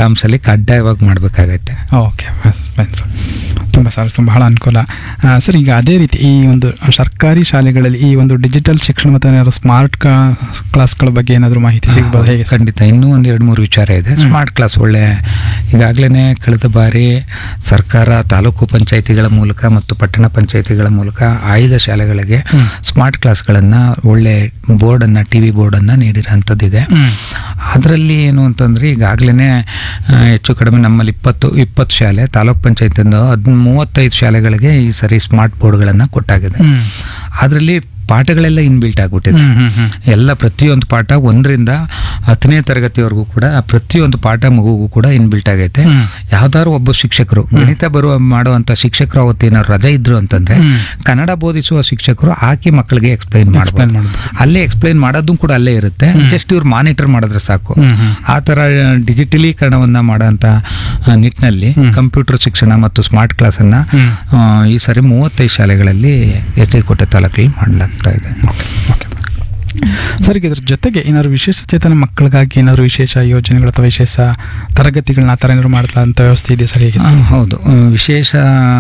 ಕಾಮ್ಸಲ್ಲಿ ಕಡ್ಡಾಯವಾಗಿ ಮಾಡಬೇಕಾಗತ್ತೆ okay fine sir ತುಂಬ ಸರ್ ತುಂಬ ಬಹಳ ಅನುಕೂಲ ಆ, ಸರ್ ಈಗ ಅದೇ ರೀತಿ ಈ ಒಂದು ಸರ್ಕಾರಿ ಶಾಲೆಗಳಲ್ಲಿ ಈ ಒಂದು ಡಿಜಿಟಲ್ ಶಿಕ್ಷಣ ಮತ್ತು ಏನಾದ್ರು ಸ್ಮಾರ್ಟ್ ಕ್ಲಾಸ್ಗಳ ಬಗ್ಗೆ ಏನಾದರೂ ಮಾಹಿತಿ ಸಿಗ್ಬೋದು ಹೇಗೆ ಸರ್ ಖಂಡಿತ ಇನ್ನೂ ಒಂದು ಎರಡು ಮೂರು ವಿಚಾರ ಇದೆ ಸ್ಮಾರ್ಟ್ ಕ್ಲಾಸ್ ಒಳ್ಳೆ ಈಗಾಗಲೇ ಕಳೆದ ಬಾರಿ ಸರ್ಕಾರ ತಾಲೂಕು ಪಂಚಾಯಿತಿಗಳ ಮೂಲಕ ಮತ್ತು ಪಟ್ಟಣ ಪಂಚಾಯಿತಿಗಳ ಮೂಲಕ ಆಯ್ದ ಶಾಲೆಗಳಿಗೆ ಹ್ಮ್. ಸ್ಮಾರ್ಟ್ ಕ್ಲಾಸ್ಗಳನ್ನು ಒಳ್ಳೆ ಬೋರ್ಡನ್ನು ಟಿ ವಿ ಬೋರ್ಡನ್ನು ನೀಡಿರೋಂಥದ್ದಿದೆ ಹ್ಮ್. ಅದರಲ್ಲಿ ಏನು ಅಂತಂದರೆ ಈಗಾಗಲೇ ಹೆಚ್ಚು ಕಡಿಮೆ ನಮ್ಮಲ್ಲಿ ಇಪ್ಪತ್ತು ಇಪ್ಪತ್ತು ಶಾಲೆ ತಾಲೂಕ್ ಪಂಚಾಯತಿಂದ ಹದ್ ಮೂವತ್ತೈದು ಶಾಲೆಗಳಿಗೆ ಈ ಸರಿ ಸ್ಮಾರ್ಟ್ ಬೋರ್ಡ್ಗಳನ್ನು ಕೊಟ್ಟಾಗಿದೆ ಹ್ಮ್. ಅದರಲ್ಲಿ ಪಾಠಗಳೆಲ್ಲ ಇನ್ಬಿಲ್ಟ್ ಆಗಿಬಿಟ್ಟಿದೆ ಹ್ಮ್, ಹ್ಮ್, ಹ್ಮ್. ಎಲ್ಲ ಪ್ರತಿಯೊಂದು ಪಾಠ ಒಂದರಿಂದ ಹತ್ತನೇ ತರಗತಿವರೆಗೂ ಕೂಡ ಪ್ರತಿಯೊಂದು ಪಾಠ ಮಗುಗೂ ಕೂಡ ಇನ್ಬಿಲ್ಟ್ ಆಗೈತೆ ಹ್ಮ್. ಯಾವ್ದಾದ್ರು ಒಬ್ಬ ಶಿಕ್ಷಕರು ಗಣಿತ ಬರುವ ಮಾಡುವಂತ ಶಿಕ್ಷಕರು ಅವತ್ತೇನಾದ್ರು ರಜೆ ಇದ್ರು ಅಂತಂದ್ರೆ ಹ್ಮ್. ಕನ್ನಡ ಬೋಧಿಸುವ ಶಿಕ್ಷಕರು ಹಾಕಿ ಮಕ್ಕಳಿಗೆ ಎಕ್ಸ್ಪ್ಲೈನ್ Explain ಮಾಡ್ಬೋದು ಮಾಡ್ಬೋದು. ಅಲ್ಲೇ ಎಕ್ಸ್ಪ್ಲೈನ್ ಮಾಡೋದು ಕೂಡ ಅಲ್ಲೇ ಇರುತ್ತೆ ಜಸ್ಟ್ ಇವ್ರು ಮಾನಿಟರ್ ಮಾಡಿದ್ರೆ ಸಾಕು ಹ್ಮ್, ಹ್ಮ್. ಆ ಥರ ಡಿಜಿಟಲೀಕರಣವನ್ನ ಮಾಡೋಂಥ ಆ, ನಿಟ್ಟಿನಲ್ಲಿ ಹ್ಮ್. ಕಂಪ್ಯೂಟರ್ ಶಿಕ್ಷಣ ಮತ್ತು ಸ್ಮಾರ್ಟ್ ಕ್ಲಾಸನ್ನ ಹ್ಮ್. ಆ, ಈ ಸರಿ ಮೂವತ್ತೈದು ಶಾಲೆಗಳಲ್ಲಿ ಎಚ್ ಡಿ ಕೋಟೆ ತಾಲೂಕಲ್ಲಿ ಮಾಡಲಾಗ್ತಾ ಇದೆ ಓಕೆ ಸರ್ ಈಗ ಇದ್ರ ಜೊತೆಗೆ ಏನಾದ್ರು ವಿಶೇಷ ಚೇತನ ಮಕ್ಕಳಿಗಾಗಿ ಏನಾದ್ರು ವಿಶೇಷ ಯೋಜನೆಗಳು ಅಥವಾ ವಿಶೇಷ ತರಗತಿಗಳನ್ನ ಆ ಥರ ಏನಾದ್ರು ಮಾಡ್ತಾ ಅಂತ ವ್ಯವಸ್ಥೆ ಇದೆ ಸರ್ ಹೇಗೆ ಆ, ಸರ್ ಹೌದು ಆ, ವಿಶೇಷ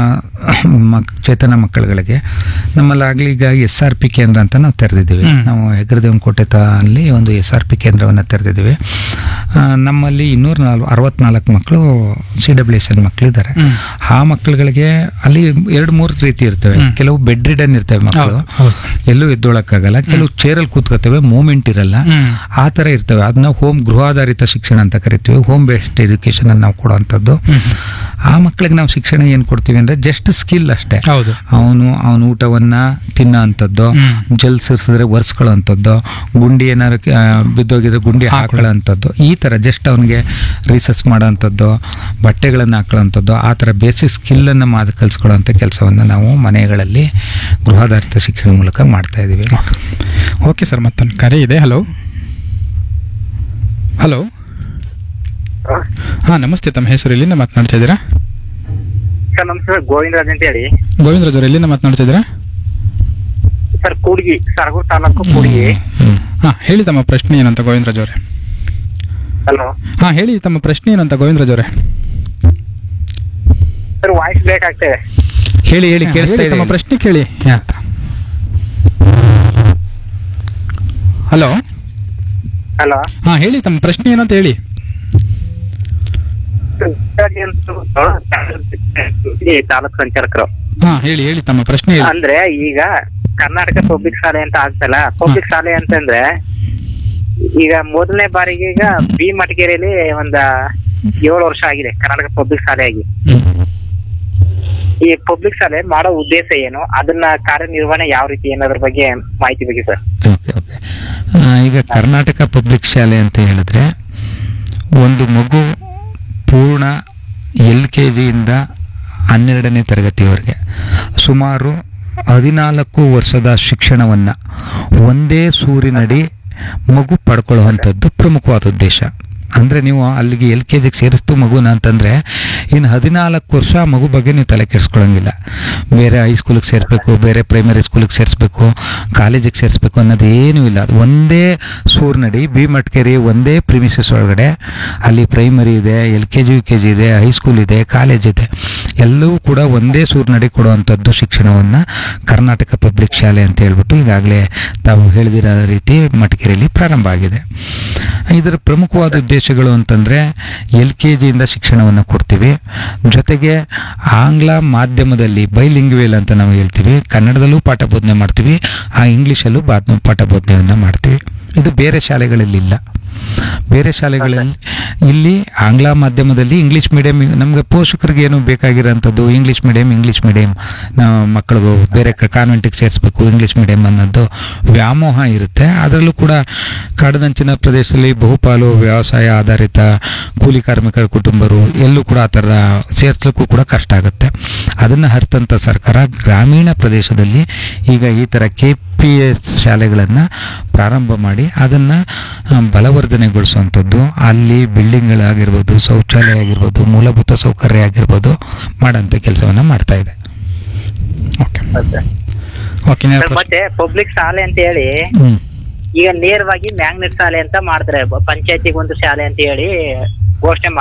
ಮಕ್ ಚೇತನ ಮಕ್ಕಳುಗಳಿಗೆ ನಮ್ಮಲ್ಲಾಗಲಿ ಈಗ ಎಸ್ ಆರ್ ಪಿ ಕೇಂದ್ರ ಅಂತ ನಾವು ತೆರೆದಿದ್ದೀವಿ ಹ್ಮ್. ನಾವು ಹೆಗ್ರದೇವನ ಕೋಟೆ ಅಲ್ಲಿ ಒಂದು ಎಸ್ ಆರ್ ಪಿ ಕೇಂದ್ರವನ್ನು ತೆರೆದಿದ್ದೀವಿ ಆ, ನಮ್ಮಲ್ಲಿ ಇನ್ನೂರ ನಾಲ್ಕು ಅರವತ್ನಾಲ್ಕು ಮಕ್ಕಳು ಸಿ ಡಬ್ಲ್ಯೂ ಎಸ್ ಎನ್ ಮಕ್ಕಳಿದ್ದಾರೆ ಹ್ಮ್. ಆ ಮಕ್ಕಳುಗಳಿಗೆ ಅಲ್ಲಿ ಎರಡು ಮೂರು ರೀತಿ ಇರ್ತವೆ ಹ್ಮ್. ಕೆಲವು ಬೆಡ್ ರಿಡನ್ ಇರ್ತವೆ ಮಕ್ಕಳು ಹೌದು, ಹೌದು. ಎಲ್ಲೂ ಎದ್ದೊಳಕ್ಕಾಗಲ್ಲ ಕೆಲವು ಚೇರಲ್ಲಿ ಕೂತ್ಕೋತವೆ ಮೂಮೆಂಟ್ ಇರಲ್ಲ ಹ್ಮ್. ಆ ಥರ ಇರ್ತವೆ ಅದನ್ನ ಹೋಮ್ ಗೃಹಾಧಾರಿತ ಶಿಕ್ಷಣ ಅಂತ ಕರಿತೀವಿ ಹೋಮ್ ಬೇಸ್ಡ್ ಎಜುಕೇಶನ್ ಅನ್ನು ನಾವು ಕೊಡುವಂಥದ್ದು ಹ್ಮ್. ಆ ಮಕ್ಕಳಿಗೆ ನಾವು ಶಿಕ್ಷಣ ಏನು ಕೊಡ್ತೀವಿ ಅಂದರೆ ಜಸ್ಟ್ ಸ್ಕಿಲ್ ಅಷ್ಟೇ ಹೌದು ಅವನು ಅವನ ಊಟವನ್ನ ತಿನ್ನೋ ಅಂಥದ್ದು ಹ್ಮ್. ಜಲ್ ಸಿರ್ಸಿದ್ರೆ ಒರೆಸ್ಕೊಳ್ಳೋ ಅಂಥದ್ದು ಗುಂಡಿ ಏನಾರು ಆ, ಬಿದ್ದೋಗಿದ್ರೆ ಗುಂಡಿ ಹಾಕೊಳ್ಳೋ ಅಂಥದ್ದು ಈ ಥರ ಜಸ್ಟ್ ಅವನಿಗೆ ರಿಸರ್ಚ್ ಮಾಡೋ ಅಂಥದ್ದು ಬಟ್ಟೆಗಳನ್ನು ಹಾಕೊಳ್ಳೋ ಅಂಥದ್ದು ಆ ಥರ ಬೇಸಿಕ್ ಸ್ಕಿಲ್ಲನ್ನು ಮಾತು ಕಲಿಸ್ಕೊಳ್ಳೋ ಅಂಥ ಕೆಲಸವನ್ನು ನಾವು ಮನೆಗಳಲ್ಲಿ ಗೃಹಾಧಾರಿತ ಶಿಕ್ಷಣ ಮೂಲಕ ಮಾಡ್ತಾ ಇದ್ದೀವಿ ಓಕೆ ಸರ್ ಮತ್ತೊಂದು ಕರೆ ಇದೆ ಹಲೋ ಹಲೋ ಹಾಂ ನಮಸ್ತೆ ತಮ್ಮ ಹೆಸರು ಎಲ್ಲಿಂದ ಮಾತನಾಡ್ತಾ ಇದ್ದೀರಾ ಸರ್ ನಮಸ್ತೆ ಸರ್ ಗೋವಿಂದರಾಜ್ ಅಂತ ಹೇಳಿ ಗೋವಿಂದರಾಜ್ ಅವರು ಎಲ್ಲಿಂದ ಮಾತನಾಡ್ತಾ ಇದ್ದೀರಾ ಸರ್ ಕೂಡ್ಗಿ ಸರಗೂರು ತಾಲೂಕು ಕೂಡ್ಗಿ ಹ್ಮ್. ಹಾಂ ಹೇಳಿ ತಮ್ಮ ಪ್ರಶ್ನೆ ಏನಂತ ಗೋವಿಂದರಾಜ್ ಅವರೇ ಹಲೋ ಹಾಂ ಹೇಳಿ ತಮ್ಮ ಪ್ರಶ್ನೆ ಏನಂತ ಗೋವಿಂದರಾಜ್ ಅವರೇ ಸರ್ ವಾಯ್ಸ್ ಬ್ರೇಕ್ ಆಗ್ತೇವೆ ಹೇಳಿ ಹೇಳಿ ಹಾ, ಕೇಳಿಸ್ತಾ ಹೇಳಿ, ಇದೆ ತಮ್ಮ ಪ್ರಶ್ನೆ ಕೇಳಿ ಅಂತ ಹಲೋ ಹಲೋ ಹಾಂ ಹೇಳಿ ತಮ್ಮ ಪ್ರಶ್ನೆ ಏನಂತ ಹೇಳಿ ತಾಲೂಕು ಸಂಚಾಲಕರು ಹಾಂ ಹೇಳಿ ಹೇಳಿ ತಮ್ಮ ಪ್ರಶ್ನೆ ಹೇಳಿ ಅಂದ್ರೆ ಈಗ ಕರ್ನಾಟಕ ಪಬ್ಲಿಕ್ ಶಾಲೆ ಅಂತ ಆಗ್ತಲ್ಲ ಪಬ್ಲಿಕ್ ಶಾಲೆ ಅಂತಂದ್ರೆ ಈಗ ಮೊದಲನೇ ಬಾರಿಗೆ ಈಗ ಬಿ ಮಟಗೇರಿಯಲ್ಲಿ ಒಂದ ಏಳು ವರ್ಷ ಆಗಿದೆ ಕರ್ನಾಟಕ ಪಬ್ಲಿಕ್ ಶಾಲೆಯಾಗಿ ಈ ಪಬ್ಲಿಕ್ ಶಾಲೆ ಮಾಡೋ ಉದ್ದೇಶ ಏನು ಅದನ್ನ ಕಾರ್ಯನಿರ್ವಹಣೆ ಯಾವ ರೀತಿ ಏನಾದ್ರ ಬಗ್ಗೆ ಮಾಹಿತಿ ಬಗ್ಗೆ ಸರ್ ಓಕೆ ಓಕೆ ಆ, ಈಗ ಕರ್ನಾಟಕ ಪಬ್ಲಿಕ್ ಶಾಲೆ ಅಂತ ಹೇಳಿದ್ರೆ ಒಂದು ಮಗು ಪೂರ್ಣ ಎಲ್ ಕೆ ಜಿಯಿಂದ ಹನ್ನೆರಡನೇ ತರಗತಿಯವರೆಗೆ ಸುಮಾರು ಹದಿನಾಲ್ಕು ವರ್ಷದ ಶಿಕ್ಷಣವನ್ನು ಒಂದೇ ಸೂರಿನಡಿ ಮಗು ಪಡ್ಕೊಳ್ಳುವಂಥದ್ದು ಪ್ರಮುಖವಾದ ಉದ್ದೇಶ ಅಂದರೆ ನೀವು ಅಲ್ಲಿಗೆ ಎಲ್ ಕೆ ಜಿಗೆ ಸೇರಿಸ್ತು ಮಗುನ ಅಂತಂದರೆ ಇನ್ನು ಹದಿನಾಲ್ಕು ವರ್ಷ ಆ ಮಗು ಬಗ್ಗೆ ನೀವು ತಲೆ ಕೆಡಿಸ್ಕೊಳಂಗಿಲ್ಲ ಬೇರೆ ಹೈಸ್ಕೂಲಿಗೆ ಸೇರಿಸ್ಬೇಕು ಬೇರೆ ಪ್ರೈಮರಿ ಸ್ಕೂಲಿಗೆ ಸೇರಿಸ್ಬೇಕು ಕಾಲೇಜಿಗೆ ಸೇರಿಸ್ಬೇಕು ಅನ್ನೋದು ಏನೂ ಇಲ್ಲ ಅದು ಒಂದೇ ಸೂರ್ನಡಿ ಬಿ ಮಟ್ಕೇರಿ ಒಂದೇ ಪ್ರಿಮಿಸಸ್ ಒಳಗಡೆ ಅಲ್ಲಿ ಪ್ರೈಮರಿ ಇದೆ L K G U K G ಇದೆ ಹೈಸ್ಕೂಲ್ ಇದೆ ಕಾಲೇಜ್ ಇದೆ ಎಲ್ಲವೂ ಕೂಡ ಒಂದೇ ಸೂರ್ನಡಿ ಕೊಡುವಂಥದ್ದು ಶಿಕ್ಷಣವನ್ನು ಕರ್ನಾಟಕ ಪಬ್ಲಿಕ್ ಶಾಲೆ ಅಂತ ಹೇಳ್ಬಿಟ್ಟು ಈಗಾಗಲೇ ತಾವು ಹೇಳಿದಿರೋ ರೀತಿ ಮಟಕೇರಿಯಲ್ಲಿ ಪ್ರಾರಂಭ ಆಗಿದೆ ಇದರ ಪ್ರಮುಖವಾದ ಉದ್ದೇಶಗಳು ಅಂತಂದರೆ ಎಲ್ ಕೆ ಜಿಯಿಂದ ಶಿಕ್ಷಣವನ್ನು ಕೊಡ್ತೀವಿ ಜೊತೆಗೆ ಆಂಗ್ಲ ಮಾಧ್ಯಮದಲ್ಲಿ ಬೈಲಿಂಗ್ವೇಲ್ ಅಂತ ನಾವು ಹೇಳ್ತೀವಿ ಕನ್ನಡದಲ್ಲೂ ಪಾಠ ಬೋಧನೆ ಮಾಡ್ತೀವಿ ಆ ಇಂಗ್ಲೀಷಲ್ಲೂ ಬಾ ಪಾಠ ಬೋಧನೆಯನ್ನು ಮಾಡ್ತೀವಿ ಇದು ಬೇರೆ ಶಾಲೆಗಳಲ್ಲಿ ಇಲ್ಲ ಬೇರೆ ಶಾಲೆಗಳಲ್ಲಿ ಇಲ್ಲಿ ಆಂಗ್ಲ ಮಾಧ್ಯಮದಲ್ಲಿ ಇಂಗ್ಲೀಷ್ ಮೀಡಿಯಂ ನಮಗೆ ಪೋಷಕರಿಗೆ ಏನು ಬೇಕಾಗಿರೋಂಥದ್ದು ಇಂಗ್ಲೀಷ್ ಮೀಡಿಯಂ ಇಂಗ್ಲೀಷ್ ಮೀಡಿಯಂ ಮಕ್ಕಳಿಗೂ ಬೇರೆ ಕಾನ್ವೆಂಟಿಗೆ ಸೇರಿಸ್ಬೇಕು ಇಂಗ್ಲೀಷ್ ಮೀಡಿಯಂ ಅನ್ನೋದು ವ್ಯಾಮೋಹ ಇರುತ್ತೆ ಅದರಲ್ಲೂ ಕೂಡ ಕಾಡದಂಚಿನ ಪ್ರದೇಶದಲ್ಲಿ ಬಹುಪಾಲು ವ್ಯವಸಾಯ ಆಧಾರಿತ ಕೂಲಿ ಕಾರ್ಮಿಕರ ಕುಟುಂಬರು ಎಲ್ಲೂ ಕೂಡ ಆ ಥರ ಸೇರಿಸ್ಲಿಕ್ಕೂ ಕೂಡ ಕಷ್ಟ ಆಗುತ್ತೆ ಅದನ್ನು ಹರಿತಂಥ ಸರ್ಕಾರ ಗ್ರಾಮೀಣ ಪ್ರದೇಶದಲ್ಲಿ ಈಗ ಈ ಥರ ಕೆ ಪಿ ಎಸ್ ಶಾಲೆಗಳನ್ನು ಪ್ರಾರಂಭ ಮಾಡಿ ಅದನ್ನು ಬಲವರ್ಧನೆಗೊಳಿಸುವಂಥದ್ದು ಅಲ್ಲಿ ಬಿಲ್ಡಿಂಗ್ಗಳಾಗಿರ್ಬೋದು ಶೌಚಾಲಯ ಆಗಿರ್ಬೋದು ಮೂಲಭೂತ ಸೌಕರ್ಯ ಆಗಿರ್ಬೋದು ಮಾಡೋಂಥ ಕೆಲಸವನ್ನು ಮಾಡ್ತಾ ಇದೆ ಓಕೆ ಸರ್ ಓಕೆ ನೇರ ಪ್ರಶ್ನೆ ಮತ್ತೆ ಪಬ್ಲಿಕ್ ಶಾಲೆ ಅಂತ ಹೇಳಿ ಹ್ಞೂ ಈಗ ನೇರವಾಗಿ ಮ್ಯಾಗ್ನೆಟ್ ಶಾಲೆ ಅಂತ ಮಾಡ್ತಾರೆ ಪಂಚಾಯತಿಗೆ ಒಂದು ಶಾಲೆ ಅಂತ ಹೇಳಿ ಘೋಷಣೆ